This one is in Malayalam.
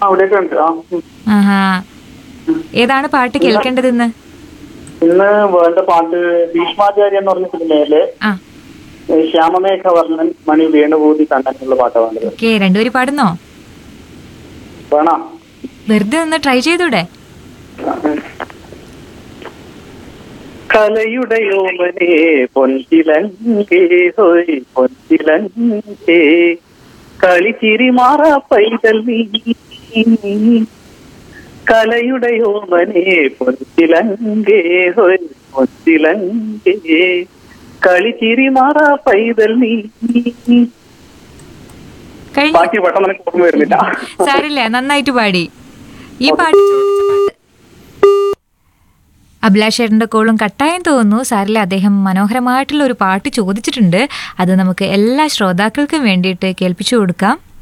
അവിടെയൊക്കെ ഉണ്ട് ആ ഉം. ആഹാ ഏതാണ് പാട്ട് കേൾക്കേണ്ടത് ഇന്ന് ഇന്ന് വേണ്ട പാട്ട് ഭീഷ്മാചാര്യ എന്ന് പറഞ്ഞ സിനിമയിലെ ആ ഏ, ശ്യാമമേഘവർണ്ണൻ മണി വേണുഭൂതി കണ്ണനുള്ള പാട്ടാണ് വേണ്ടത് ഓക്കെ രണ്ടുപേരും പാടുന്നോ വേണോ വെറുതെ ഒന്ന് ട്രൈ ചെയ്തൂടെ കലയുടെ ഓമനെ പൊൻകിലങ്കേ ഹോയ് പൊൻകിലങ്കേ കളിച്ചിരി മാറാ പൈതൽ നീ കലയുടെ ഓമനെ പൊൻകിലങ്കേ ഹോയ് പൊൻകിലങ്കേ കളിച്ചിരി മാറാ പൈതൽ നീ കഴിഞ്ഞു ബാക്കി പെട്ടെന്ന് എനിക്ക് ഓർമ്മ വരുന്നില്ല സാരില്ല നന്നായിട്ട് പാടി ഈ പാട്ട് ചോദിച്ച പാട്ട് അഭിലാഷേട്ടന്റെ കോളും കട്ടായം തോന്നുന്നു സാരില്ല അദ്ദേഹം മനോഹരമായിട്ടുള്ള ഒരു പാട്ട് ചോദിച്ചിട്ടുണ്ട് അത് നമുക്ക് എല്ലാ ശ്രോതാക്കൾക്കും വേണ്ടിയിട്ട് കേൾപ്പിച്ചു കൊടുക്കാം